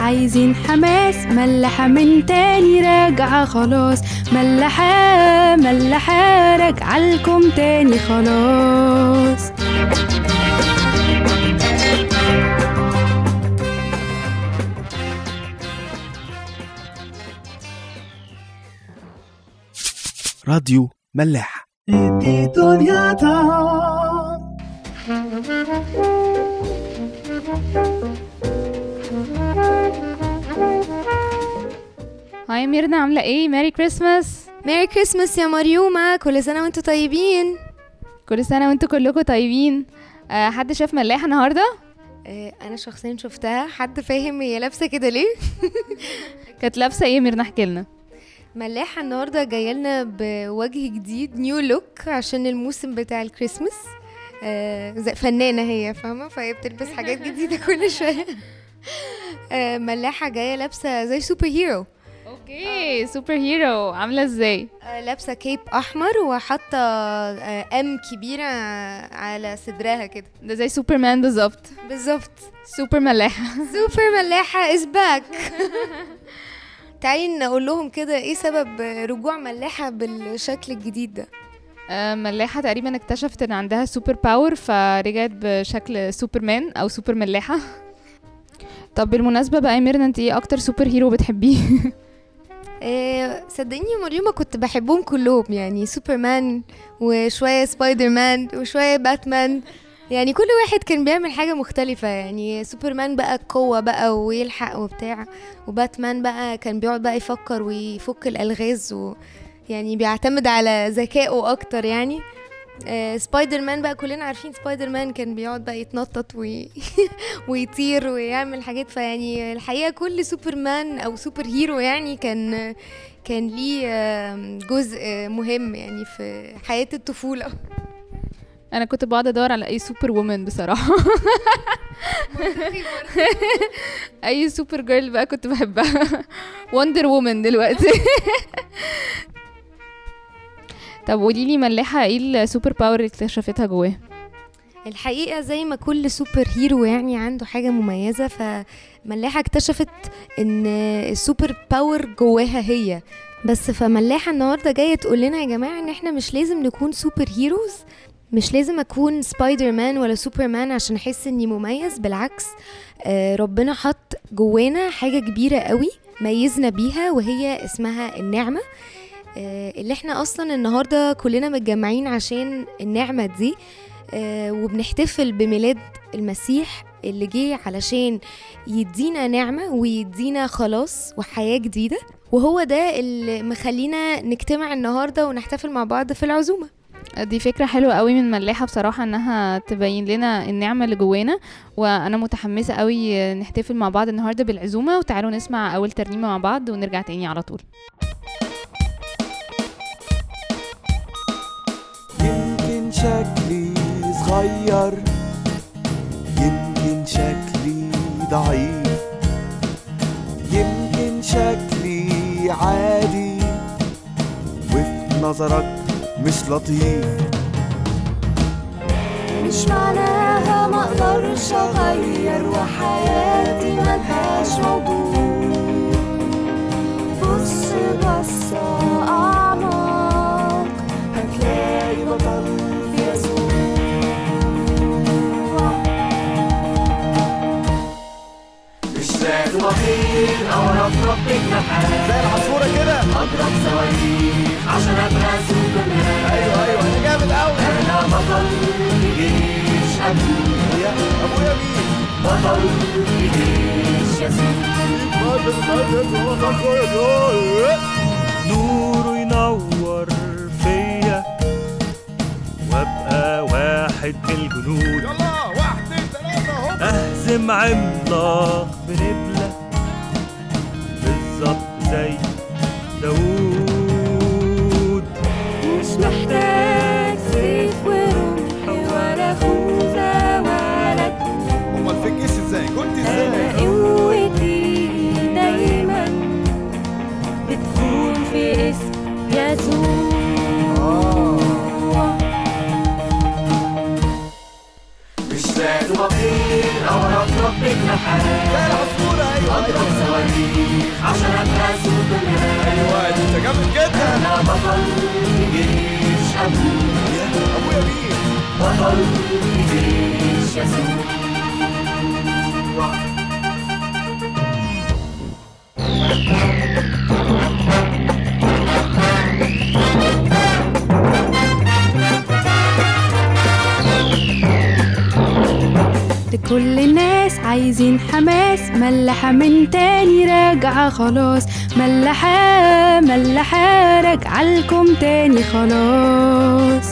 عايزين حماس ملحة من تاني راجعة خلاص ملحة ملحة راجعة لكم تاني خلاص راديو ملاح هاي ميرنا عاملة ايه؟ ميري كريسماس ميري كريسماس يا مريومة كل سنة وانتوا طيبين كل سنة وانتوا كلكم طيبين آه حد شاف ملاحة النهاردة؟ آه، انا شخصيا شفتها حد فاهم هي لابسة كده ليه كانت لابسة ايه ميرنا احكي لنا ملاحة النهاردة جاية لنا بوجه جديد نيو لوك عشان الموسم بتاع الكريسماس آه، زي فنانة هي فاهمة فهي بتلبس حاجات جديدة كل شوية آه، ملاحة جاية لابسة زي سوبر هيرو اوكي سوبر هيرو عاملة ازاي؟ آه، لابسة كيب أحمر وحاطة آه، أم كبيرة على صدرها كده ده زي سوبرمان بالظبط بالظبط سوبر ملاحة سوبر ملاحة از باك تعالي نقول لهم كده ايه سبب رجوع ملاحة بالشكل الجديد ده آه ملاحة تقريبا اكتشفت ان عندها سوبر باور فرجعت بشكل سوبرمان او سوبر ملاحة طب بالمناسبة بقى يا ميرنا انت ايه اكتر سوبر هيرو بتحبيه؟ إيه صدقيني يا مريومة كنت بحبهم كلهم يعني سوبرمان وشوية سبايدر مان وشوية باتمان يعني كل واحد كان بيعمل حاجة مختلفة يعني سوبرمان بقى قوة بقى ويلحق وبتاع وباتمان بقى كان بيقعد بقى يفكر ويفك الألغاز و يعني بيعتمد على ذكائه أكتر يعني آه سبايدر مان بقى كلنا عارفين سبايدر مان كان بيقعد بقى يتنطط وي... ويطير ويعمل حاجات فيعني الحقيقة كل سوبرمان أو سوبر هيرو يعني كان كان ليه آم، جزء مهم يعني في حياة الطفولة انا كنت بقعد ادور على اي سوبر وومن بصراحة اي سوبر جيرل بقى كنت بحبها وندر وومن دلوقتي طب قولي لي ملاحة ايه السوبر باور اللي اكتشفتها جواه الحقيقة زي ما كل سوبر هيرو يعني عنده حاجة مميزة فملاحة اكتشفت ان السوبر باور جواها هي بس فملاحة النهاردة جاية تقول لنا يا جماعة ان احنا مش لازم نكون سوبر هيروز مش لازم اكون سبايدر مان ولا سوبرمان عشان احس اني مميز بالعكس آه، ربنا حط جوانا حاجة كبيرة قوي ميزنا بيها وهي اسمها النعمة آه، اللي احنا اصلا النهاردة كلنا متجمعين عشان النعمة دي آه، وبنحتفل بميلاد المسيح اللي جه علشان يدينا نعمة ويدينا خلاص وحياة جديدة وهو ده اللي مخلينا نجتمع النهاردة ونحتفل مع بعض في العزومة دي فكرة حلوة قوي من ملاحة بصراحة انها تبين لنا النعمة اللي جوانا وانا متحمسة قوي نحتفل مع بعض النهاردة بالعزومة وتعالوا نسمع اول ترنيمة مع بعض ونرجع تاني على طول يمكن شكلي صغير يمكن شكلي ضعيف يمكن شكلي عادي وفي نظرك مش لطيف مش معناها ما اقدرش اغير وحياتي ملهاش موضوع بص بص اعمق هتلاقي بطل في يسوع مش لازم اطير او ارفرف بجناحات زي العصفورة كده اضرب صواريخ عشان ابقى سوبرمان ايوه ايوه انا جامد قوي انا بطل في جيش ابويا يا ابويا مين بطل في جيش يسوع نوره ينور فيا وابقى واحد من الجنود يلا واحد اتنين تلاتة هوب اهزم عملاق بنبلة بالظبط زي داوود مش محتاج سيف ورمح ولا خوذة ولا كوع امال في الجيش ازاي كنت أنا ازاي قوتي دايما بتكون في اسم يسوع مش لازم اطير او ارفرف بجناحات زي العصفورة ايوه اضرب يسوع لكل الناس عايزين حماس ملحة من تاني راجعة خلاص ملحة ملحة راجعلكم تاني خلاص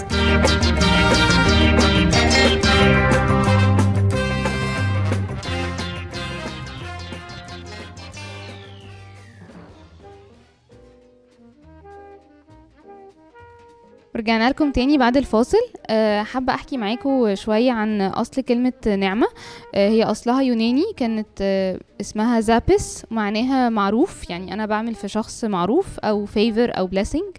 رجعنا لكم تاني بعد الفاصل أه حابة أحكي معاكم شوية عن أصل كلمة نعمة أه هي أصلها يوناني كانت أه اسمها زابس معناها معروف يعني أنا بعمل في شخص معروف أو favor أو blessing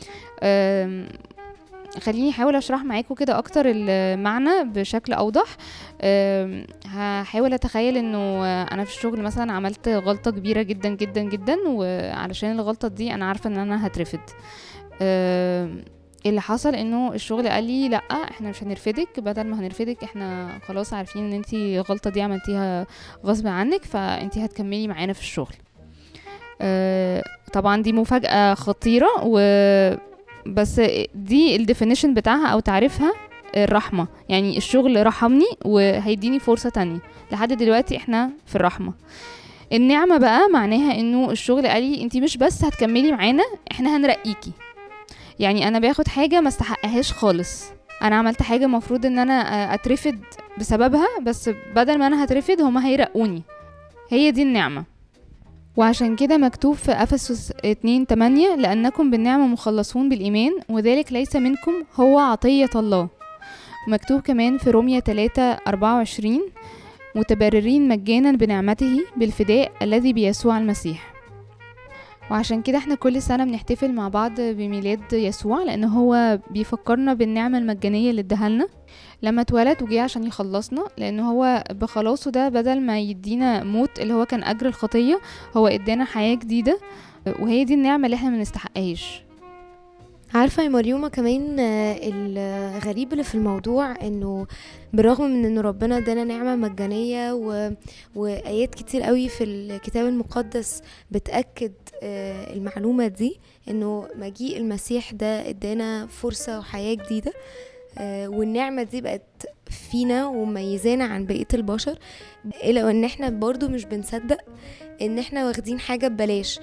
أه خليني احاول اشرح معاكم كده اكتر المعنى بشكل اوضح أم، هحاول اتخيل انه انا في الشغل مثلا عملت غلطه كبيره جدا جدا جدا وعلشان الغلطه دي انا عارفه ان انا هترفد أم، اللي حصل انه الشغل قال لي لا احنا مش هنرفدك بدل ما هنرفدك احنا خلاص عارفين ان انتي الغلطه دي عملتيها غصب عنك فانتي هتكملي معانا في الشغل أه، طبعا دي مفاجاه خطيره و بس دي الديفينيشن بتاعها او تعريفها الرحمه يعني الشغل رحمني وهيديني فرصه تانية لحد دلوقتي احنا في الرحمه النعمه بقى معناها انه الشغل قال لي انت مش بس هتكملي معانا احنا هنرقيكي يعني انا باخد حاجه ما استحقهاش خالص انا عملت حاجه مفروض ان انا اترفد بسببها بس بدل ما انا هترفد هما هيرقوني هي دي النعمه وعشان كده مكتوب في أفسس 2 8 لأنكم بالنعمة مخلصون بالإيمان وذلك ليس منكم هو عطية الله مكتوب كمان في رومية 3 24 متبررين مجانا بنعمته بالفداء الذي بيسوع المسيح وعشان كده احنا كل سنة بنحتفل مع بعض بميلاد يسوع لأن هو بيفكرنا بالنعمة المجانية اللي اداها لما اتولد وجه عشان يخلصنا لأن هو بخلاصه ده بدل ما يدينا موت اللي هو كان أجر الخطية هو ادانا حياة جديدة وهي دي النعمة اللي احنا منستحقهاش عارفة يا مريومة كمان آه، الغريب اللي في الموضوع انه بالرغم من ان ربنا ادانا نعمة مجانية و... وآيات كتير قوي في الكتاب المقدس بتأكد آه، المعلومة دي انه مجيء المسيح ده ادانا فرصة وحياة جديدة آه، والنعمة دي بقت فينا ومميزانا عن بقية البشر إلا ان احنا برضو مش بنصدق ان احنا واخدين حاجة ببلاش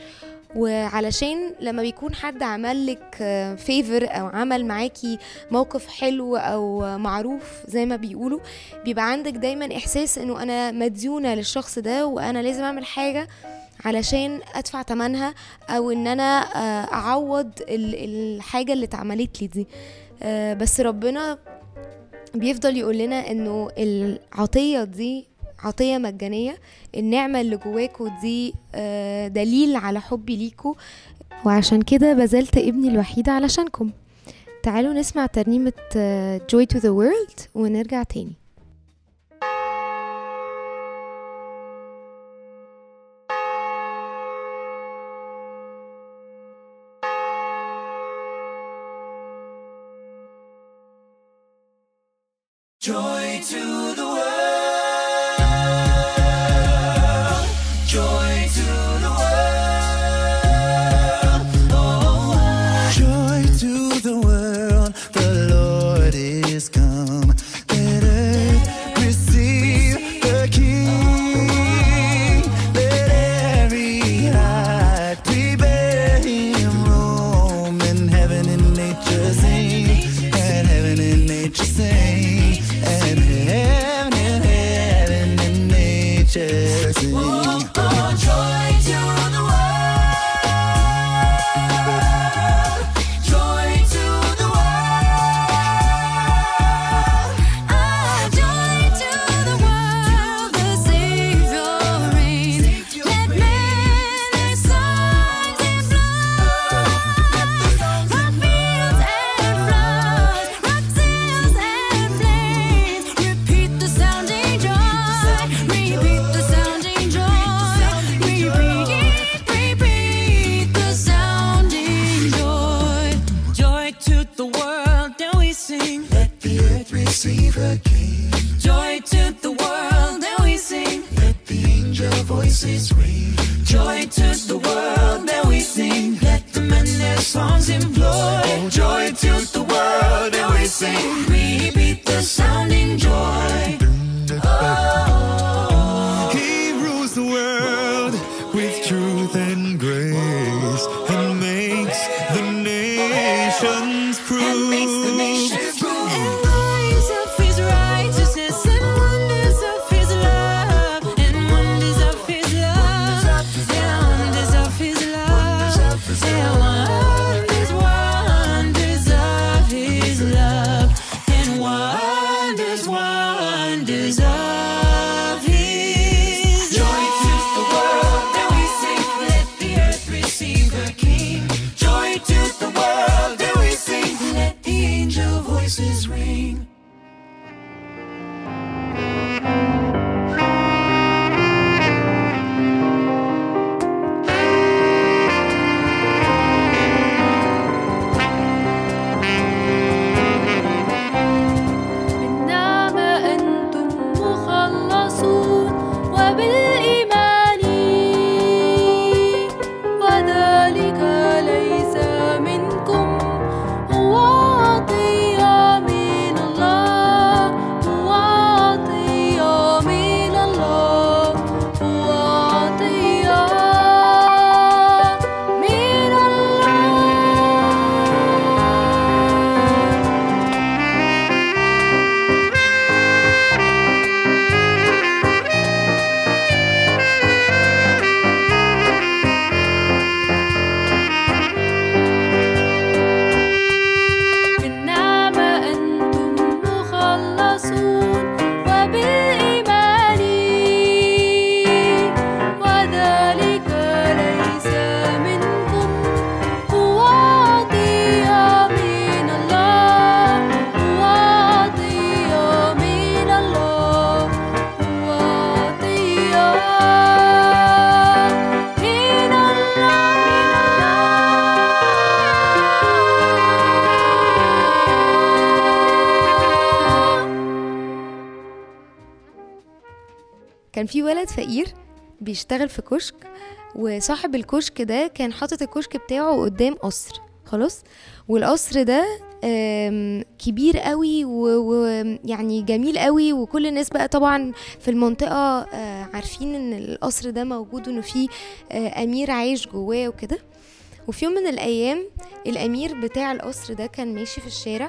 وعلشان لما بيكون حد عمل لك فيفر او عمل معاكي موقف حلو او معروف زي ما بيقولوا بيبقى عندك دايما احساس انه انا مديونه للشخص ده وانا لازم اعمل حاجه علشان ادفع تمنها او ان انا آه، اعوض ال- الحاجه اللي اتعملت لي دي آه، بس ربنا بيفضل يقول لنا انه العطيه دي عطية مجانية النعمة اللي جواكوا دي آه، دليل على حبي ليكوا وعشان كده بذلت ابني الوحيد علشانكم تعالوا نسمع ترنيمة آه، Joy to the World ونرجع تاني Joy to the world. Joy to the world. Oh, joy to the world. The Lord is come. Let earth receive the King. Let every heart prepare Him room. And heaven and nature sing. And heaven and nature sing. And heaven voices ring. Joy to the world that we sing. Let them and their songs employ. Joy to the world that we sing. We beat the sounding joy. Oh. He rules the world with truth and grace and makes the nations prove. And makes the nations prove. And rise of his righteousness and wonders of his love. And wonders of his love. And wonders of his love. And wonders, wonders of his love. And wonders, wonders of his Joy to the world that we sing. Let the earth receive her king. Joy to the world that we sing. Let the angel voices ring. بالنعمة أنتم مخلصون وبالإيمان وذلك ليس منكم هو عطية من الله هو عطية من الله هو عطية من الله بالنعمة أنتم مخلصون وبالإيمان وذلك ليس منكم هو عطية من الله هو عطية من الله هو عطية من الله كان في ولد فقير بيشتغل في كشك وصاحب الكشك ده كان حاطط الكشك بتاعه قدام قصر خلاص والقصر ده آم، كبير قوي ويعني جميل قوي وكل الناس بقى طبعا في المنطقة آه، عارفين ان القصر ده موجود وانه فيه آه، امير عايش جواه وكده وفي يوم من الايام الامير بتاع القصر ده كان ماشي في الشارع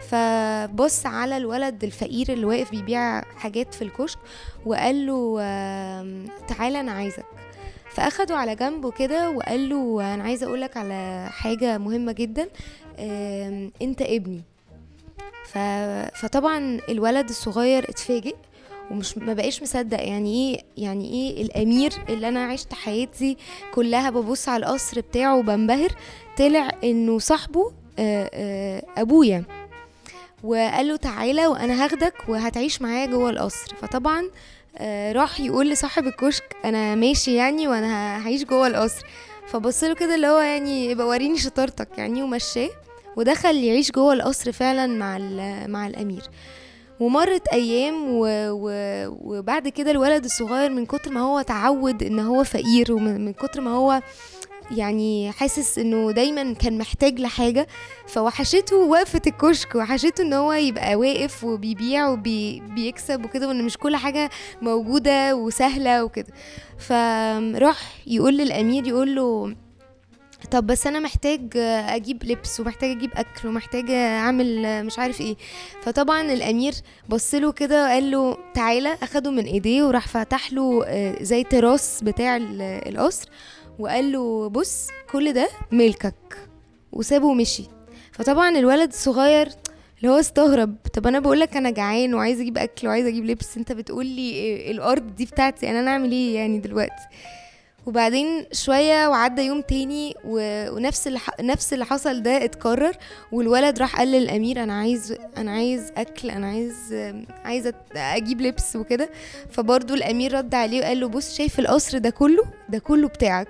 فبص على الولد الفقير اللي واقف بيبيع حاجات في الكشك وقال له آم، تعالى انا عايزك فاخده على جنبه كده وقال له انا عايزه اقولك على حاجه مهمه جدا آم، انت ابني ف... فطبعا الولد الصغير اتفاجئ ومش ما بقاش مصدق يعني ايه يعني ايه الامير اللي انا عشت حياتي كلها ببص على القصر بتاعه وبنبهر طلع انه صاحبه آه، آه، ابويا وقال له تعالى وانا هاخدك وهتعيش معايا جوه القصر فطبعا آه، راح يقول لصاحب الكشك انا ماشي يعني وانا ه- هعيش جوه القصر فبص له كده اللي هو يعني يبقى وريني شطارتك يعني ومشاه ودخل يعيش جوه القصر فعلا مع ال- مع الامير ومرت ايام و... و... وبعد كده الولد الصغير من كتر ما هو تعود ان هو فقير ومن من كتر ما هو يعني حاسس انه دايما كان محتاج لحاجه فوحشته وقفه الكشك وحشته ان هو يبقى واقف وبيبيع وبيكسب وكده وان مش كل حاجه موجوده وسهله وكده فراح يقول للامير يقول له طب بس انا محتاج اجيب لبس ومحتاج اجيب اكل ومحتاج اعمل مش عارف ايه فطبعا الامير بصله كده وقال له تعالى اخده من ايديه وراح فتح له آه، زي تراس بتاع ال- القصر وقال له بص كل ده ملكك وسابه ومشي فطبعا الولد الصغير اللي هو استغرب طب انا بقول لك انا جعان وعايز اجيب اكل وعايز اجيب لبس انت بتقول لي الارض دي بتاعتي انا اعمل ايه يعني دلوقتي وبعدين شويه وعدى يوم تاني و... ونفس اللي ح... نفس اللي حصل ده اتكرر والولد راح قال للامير انا عايز انا عايز اكل انا عايز عايز أت- اجيب لبس وكده فبرضه الامير رد عليه وقال له بص شايف القصر ده كله ده كله بتاعك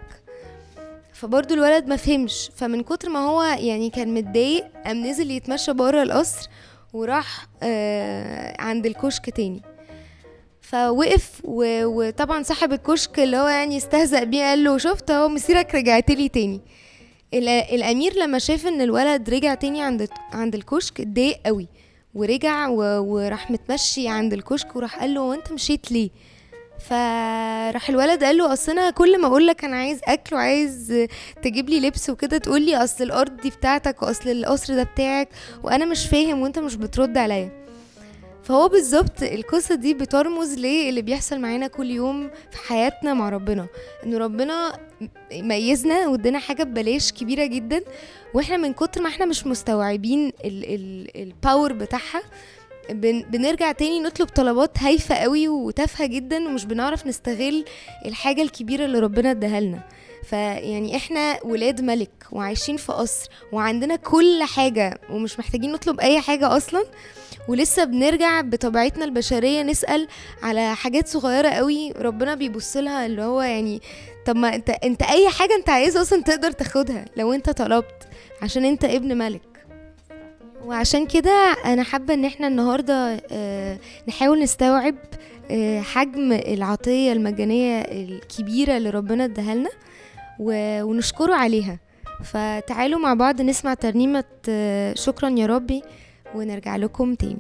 فبرضه الولد ما فهمش فمن كتر ما هو يعني كان متضايق قام نزل يتمشى بره القصر وراح آه عند الكشك تاني فوقف و... وطبعا صاحب الكشك اللي هو يعني استهزأ بيه قال له شفت اهو مسيرك رجعت لي تاني ال- الامير لما شاف ان الولد رجع تاني عند عند الكشك اتضايق قوي ورجع و... وراح متمشي عند الكشك وراح قال له هو انت مشيت ليه فراح الولد قال له اصل انا كل ما اقول لك انا عايز اكل وعايز تجيب لي لبس وكده تقول لي اصل الارض دي بتاعتك واصل القصر ده بتاعك وانا مش فاهم وانت مش بترد عليا فهو بالظبط القصة دي بترمز ليه اللي بيحصل معانا كل يوم في حياتنا مع ربنا ان ربنا ميزنا وادانا حاجة ببلاش كبيرة جدا واحنا من كتر ما احنا مش مستوعبين الباور بتاعها بن بنرجع تاني نطلب طلبات هايفة قوي وتافهة جدا ومش بنعرف نستغل الحاجة الكبيرة اللي ربنا اداها لنا فيعني احنا ولاد ملك وعايشين في قصر وعندنا كل حاجة ومش محتاجين نطلب اي حاجة اصلا ولسه بنرجع بطبيعتنا البشرية نسأل على حاجات صغيرة قوي ربنا بيبص لها اللي هو يعني طب ما انت انت اي حاجة انت عايزها اصلا تقدر تاخدها لو انت طلبت عشان انت ابن ملك وعشان كده انا حابة ان احنا النهاردة آه، نحاول نستوعب آه، حجم العطية المجانية الكبيرة اللي ربنا اداها لنا و- ونشكره عليها فتعالوا مع بعض نسمع ترنيمة آه، شكرا يا ربي ونرجع لكم تاني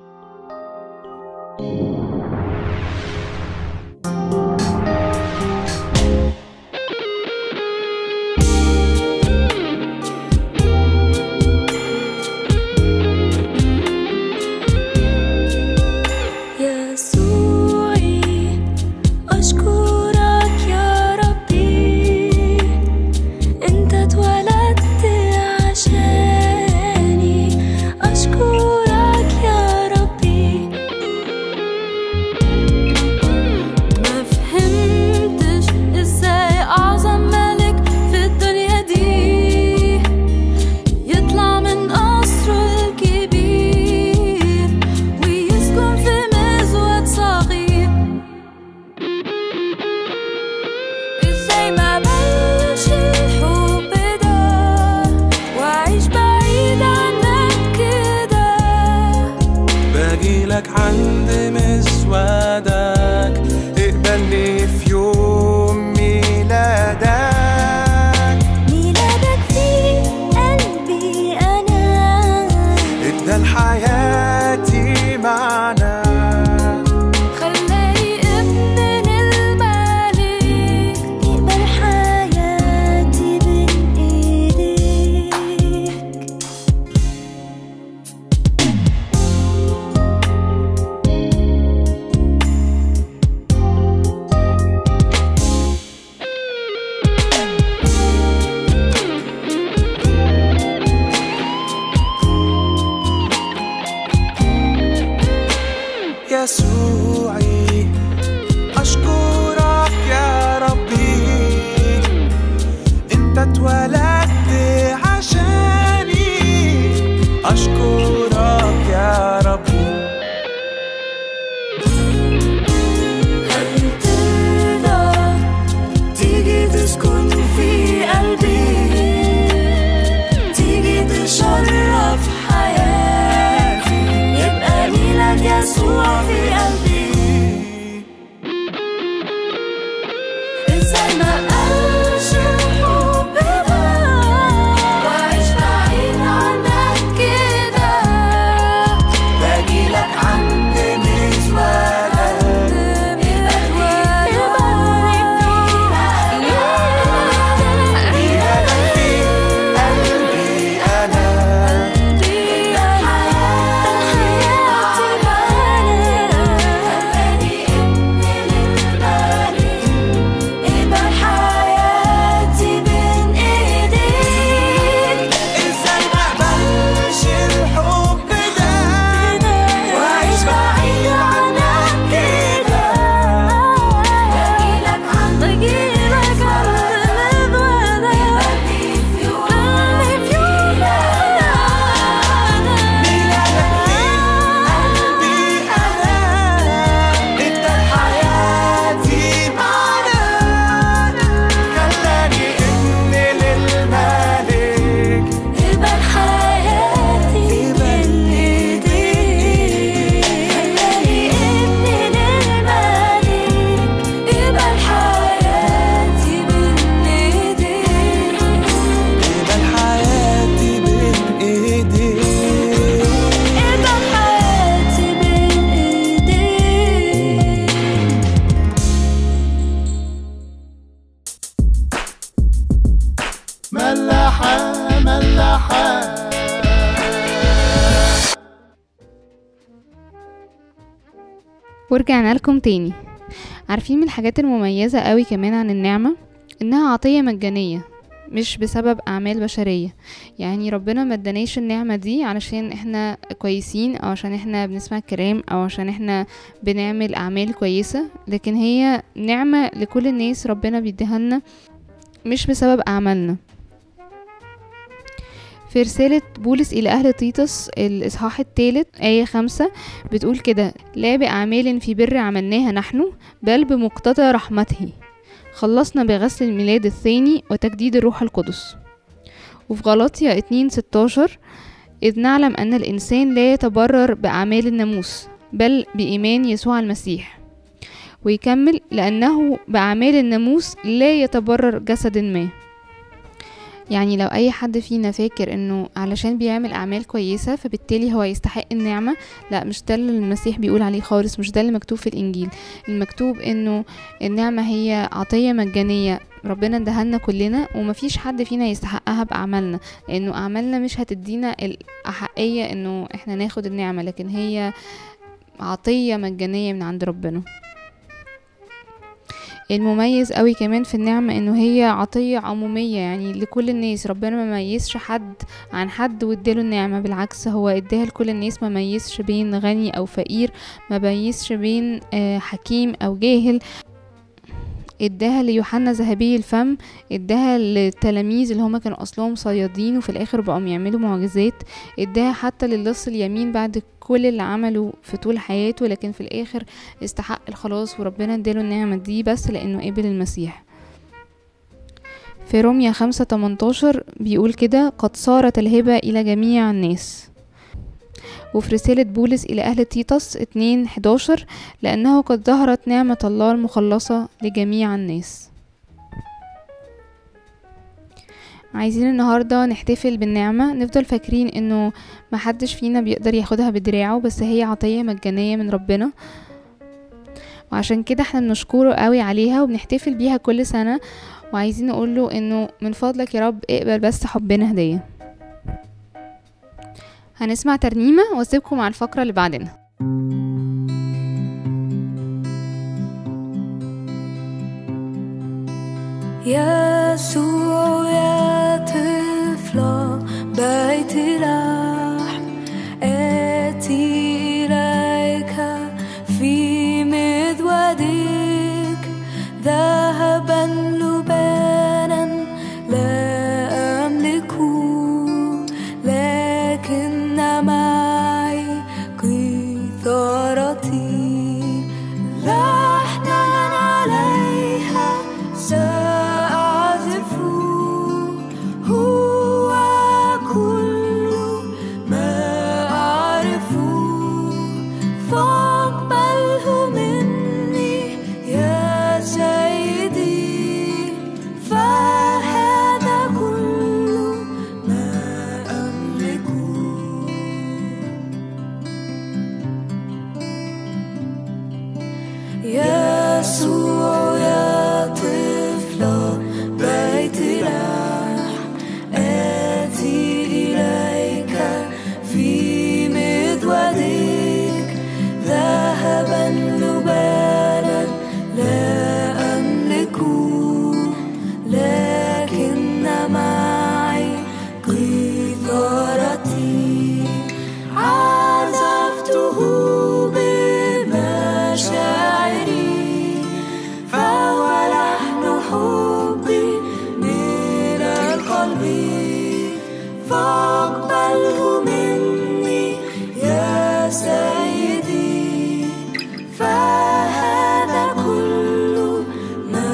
يسوعي أشكرك يا ربي أنت اتولدت عشاني أشكرك يا ورجعنا لكم تاني عارفين من الحاجات المميزة قوي كمان عن النعمة إنها عطية مجانية مش بسبب أعمال بشرية يعني ربنا ما اداناش النعمة دي علشان احنا كويسين أو عشان احنا بنسمع الكلام أو عشان احنا بنعمل أعمال كويسة لكن هي نعمة لكل الناس ربنا بيديها لنا مش بسبب أعمالنا في رسالة بولس إلى أهل تيتس الإصحاح الثالث آية خمسة بتقول كده لا بأعمال في بر عملناها نحن بل بمقتضى رحمته خلصنا بغسل الميلاد الثاني وتجديد الروح القدس وفي غلاطيا اتنين ستاشر إذ نعلم أن الإنسان لا يتبرر بأعمال الناموس بل بإيمان يسوع المسيح ويكمل لأنه بأعمال الناموس لا يتبرر جسد ما يعني لو اي حد فينا فاكر انه علشان بيعمل اعمال كويسه فبالتالي هو يستحق النعمه لا مش ده اللي المسيح بيقول عليه خالص مش ده اللي مكتوب في الانجيل المكتوب انه النعمه هي عطيه مجانيه ربنا ادهلنا كلنا ومفيش حد فينا يستحقها باعمالنا لانه اعمالنا مش هتدينا الاحقيه انه احنا ناخد النعمه لكن هي عطيه مجانيه من عند ربنا المميز قوي كمان في النعمة انه هي عطية عمومية يعني لكل الناس ربنا ما ميزش حد عن حد واداله النعمة بالعكس هو اداها لكل الناس ما ميزش بين غني او فقير ما ميزش بين آه، حكيم او جاهل اداها ليوحنا ذهبي الفم اداها للتلاميذ اللي هما كانوا اصلهم صيادين وفي الاخر بقوا يعملوا معجزات اداها حتى للص اليمين بعد كل اللي عمله في طول حياته لكن في الاخر استحق الخلاص وربنا اداله النعمة دي بس لانه قبل المسيح في روميا خمسة تمنتاشر بيقول كده قد صارت الهبة إلى جميع الناس وفي رسالة بولس إلى أهل تيتس اتنين حداشر لأنه قد ظهرت نعمة الله المخلصة لجميع الناس عايزين النهاردة نحتفل بالنعمة نفضل فاكرين انه محدش فينا بيقدر ياخدها بدراعه بس هي عطية مجانية من ربنا وعشان كده احنا بنشكره قوي عليها وبنحتفل بيها كل سنة وعايزين نقوله انه من فضلك يا رب اقبل بس حبنا هدية هنسمع ترنيمة واسيبكم مع الفقرة اللي بعدنا يسوع يا طفل بيت لحم آتي إليك في مذودك ذهبا لبانا لا أملك لكن معي قيثارتي لحنا عليها سأعزف هو كل ما أعرف فاقبله مني يا سيدي فهذا كل ما أملكه يسوع يا طفل بيت لحم آتي إليك في مذودك ذهبا لبانا لا أملك لكن معي قيثارتي عزفته بمشاعري فهو لحن حبي من القلب فاقبله مني يا سيدي فهذا كل ما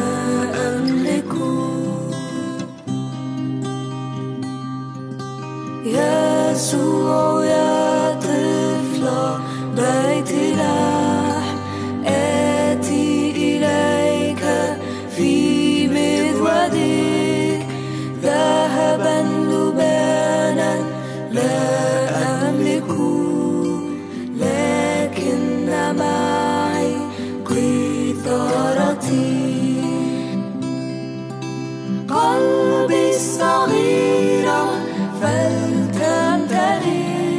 أملكه يسوع يا طفل بيت لحم آتي إليك في مذودك ذهبا لبانا لا أملك لكن معي قيثارتي قلبي الصغيرة فلتمتلئ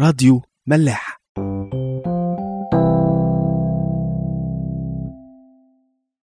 راديو ملاح